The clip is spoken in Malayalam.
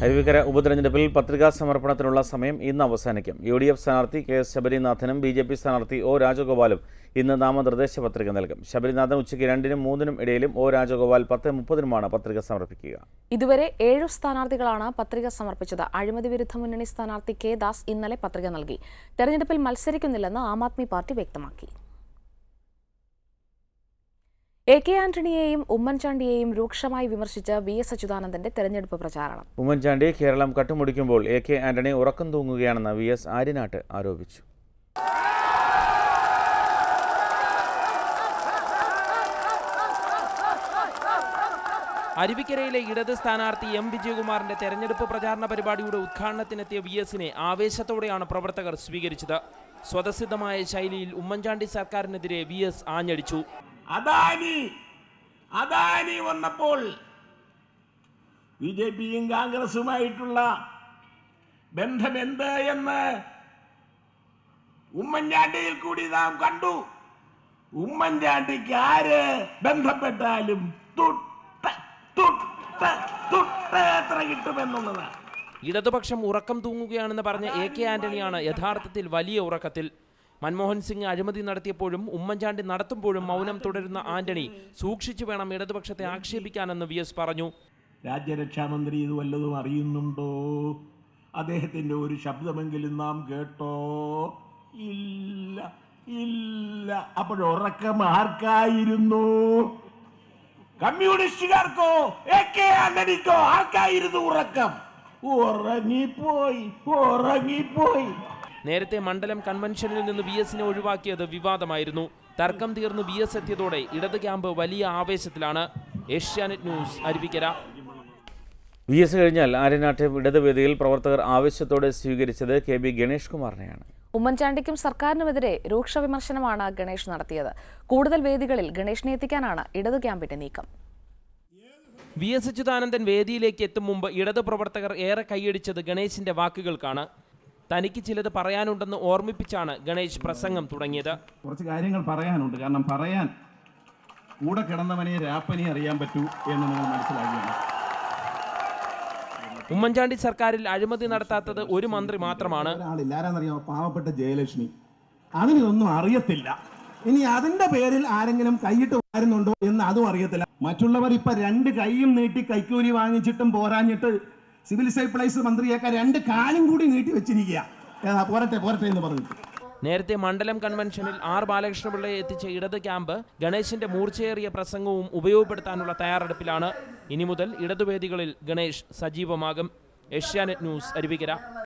അരുവിക്കര ഉപതെരഞ്ഞെടുപ്പിൽ പത്രികാ സമർപ്പണത്തിനുള്ള സമയം ഇന്ന് അവസാനിക്കും യു ഡി എഫ് സ്ഥാനാർത്ഥി കെ എസ് ശബരിനാഥനും ബി ജെ പി സ്ഥാനാർത്ഥി ഒ രാജഗോപാലും ഇന്ന് നാമനിർദ്ദേശ പത്രിക നൽകും ശബരിനാഥൻ ഉച്ചയ്ക്ക് രണ്ടിനും മൂന്നിനും ഇടയിലും ഒ രാജഗോപാൽ പത്ത് മുപ്പതിനുമാണ് പത്രിക സമർപ്പിക്കുക ഇതുവരെ ഏഴു സ്ഥാനാർത്ഥികളാണ് പത്രിക സമർപ്പിച്ചത് അഴിമതി വിരുദ്ധ മുന്നണി സ്ഥാനാർത്ഥി കെ ദാസ് ഇന്നലെ പത്രിക നൽകി തെരഞ്ഞെടുപ്പിൽ മത്സരിക്കുന്നില്ലെന്ന് ആം ആദ്മി പാർട്ടി വ്യക്തമാക്കി എ കെ ആന്റണിയെയും ഉമ്മൻചാണ്ടിയെയും രൂക്ഷമായി വിമർശിച്ച വി എസ് അച്യുതാനന്ദന്റെ തെരഞ്ഞെടുപ്പ് പ്രചാരണം ഉമ്മൻചാണ്ടി കേരളം കട്ടുമുടിക്കുമ്പോൾ എ കെ ആന്റണി ഉറക്കം തൂങ്ങുകയാണെന്ന് വി എസ് ആര്യനാട്ട് ആരോപിച്ചു അരുവിക്കരയിലെ ഇടത് സ്ഥാനാർത്ഥി എം വിജയകുമാറിന്റെ തെരഞ്ഞെടുപ്പ് പ്രചാരണ പരിപാടിയുടെ ഉദ്ഘാടനത്തിനെത്തിയ വി എസിനെ ആവേശത്തോടെയാണ് പ്രവർത്തകർ സ്വീകരിച്ചത് സ്വതസിദ്ധമായ ശൈലിയിൽ ഉമ്മൻചാണ്ടി സർക്കാരിനെതിരെ വി എസ് ആഞ്ഞടിച്ചു അദാനി അദാനി വന്നപ്പോൾ ബി ജെ പിയും കോൺഗ്രസുമായിട്ടുള്ള ബന്ധമെന്ത് എന്ന് ഉമ്മൻചാണ്ടിയിൽ കൂടി നാം കണ്ടു ഉമ്മൻചാണ്ടിക്ക് ആര് ബന്ധപ്പെട്ടാലും തുട്ട തുട്ട തുട്ട എത്ര കിട്ടുമെന്നുള്ളതാണ് ഇടതുപക്ഷം ഉറക്കം തൂങ്ങുകയാണെന്ന് പറഞ്ഞ എ കെ ആന്റണിയാണ് യഥാർത്ഥത്തിൽ വലിയ ഉറക്കത്തിൽ മൻമോഹൻ സിംഗ് അഴിമതി നടത്തിയപ്പോഴും ഉമ്മൻചാണ്ടി നടത്തുമ്പോഴും മൗനം തുടരുന്ന ആന്റണി സൂക്ഷിച്ചു വേണം ഇടതുപക്ഷത്തെ ആക്ഷേപിക്കാനെന്ന് വി എസ് പറഞ്ഞു രാജ്യരക്ഷാമന്ത്രി ഇത് വല്ലതും അറിയുന്നുണ്ടോ അദ്ദേഹത്തിൻ്റെ ഒരു ശബ്ദമെങ്കിലും നാം കേട്ടോ ഇല്ല ഇല്ല അപ്പോഴുറക്കം ആർക്കായിരുന്നു കമ്മ്യൂണിസ്റ്റുകാർക്കോ എ കെ ആന്റണിക്കോ ആർക്കായിരുന്നു ഉറക്കം ഉറങ്ങിപ്പോയി ഉറങ്ങിപ്പോയി നേരത്തെ മണ്ഡലം കൺവെൻഷനിൽ നിന്ന് വി എസിനെ ഒഴിവാക്കിയത് വിവാദമായിരുന്നു തർക്കം തീർന്ന് വി എസ് എത്തിയതോടെ ഇടത് ക്യാമ്പ് വലിയ ആവേശത്തിലാണ് ഏഷ്യാനെറ്റ് ന്യൂസ് അരുവിക്കര വി എസ് കഴിഞ്ഞാൽ ആര്യനാട്ട് ഇടതുവേദിയിൽ പ്രവർത്തകർ ആവശ്യത്തോടെ സ്വീകരിച്ചത് കെ ബി ഗണേഷ് കുമാറിനെയാണ് ഉമ്മൻചാണ്ടിക്കും സർക്കാരിനുമെതിരെ രൂക്ഷ വിമർശനമാണ് ഗണേഷ് നടത്തിയത് കൂടുതൽ വേദികളിൽ ഗണേഷിനെ എത്തിക്കാനാണ് ഇടതു ക്യാമ്പിന്റെ നീക്കം വി എസ് അച്യുതാനന്ദൻ വേദിയിലേക്ക് എത്തും മുമ്പ് ഇടത് പ്രവർത്തകർ ഏറെ കൈയടിച്ചത് ഗണേശിന്റെ വാക്കുകൾക്കാണ് തനിക്ക് ചിലത് പറയാനുണ്ടെന്ന് ഓർമ്മിപ്പിച്ചാണ് ഗണേശ് പ്രസംഗം തുടങ്ങിയത് കുറച്ച് കാര്യങ്ങൾ പറയാനുണ്ട് കാരണം പറയാൻ കൂടെ കിടന്നവനെ രാപ്പനെ അറിയാൻ പറ്റൂ എന്ന് നിങ്ങൾ മനസ്സിലാക്കിയാണ് ഉമ്മൻചാണ്ടി സർക്കാരിൽ അഴിമതി നടത്താത്തത് ഒരു മന്ത്രി മാത്രമാണ് ഒരാളില്ല ആരാന്നറിയാമോ പാവപ്പെട്ട ജയലക്ഷ്മി അതിനൊന്നും അറിയത്തില്ല ഇനി അതിന്റെ പേരിൽ ആരെങ്കിലും കൈയിട്ട് വാരുന്നുണ്ടോ എന്ന് അതും അറിയത്തില്ല മറ്റുള്ളവർ ഇപ്പൊ രണ്ട് കൈയും നീട്ടി കൈക്കൂലി വാങ്ങിച്ചിട്ടും പോരാഞ്ഞിട്ട് സിവിൽ സപ്ലൈസ് മന്ത്രിയൊക്കെ രണ്ട് കാലും കൂടി നീട്ടി വെച്ചിരിക്കുക ഏതാ, പോരട്ടെ പോരട്ടെ എന്ന് പറഞ്ഞിട്ട് നേരത്തെ മണ്ഡലം കൺവെൻഷനിൽ ആർ ബാലകൃഷ്ണപിള്ളയെ എത്തിച്ച ഇടത് ക്യാമ്പ് ഗണേശിന്റെ മൂർച്ചയേറിയ പ്രസംഗവും ഉപയോഗപ്പെടുത്താനുള്ള തയ്യാറെടുപ്പിലാണ് ഇനി മുതൽ ഇടതുവേദികളിൽ ഗണേഷ് സജീവമാകും ഏഷ്യാനെറ്റ് ന്യൂസ് അരുവിക്കര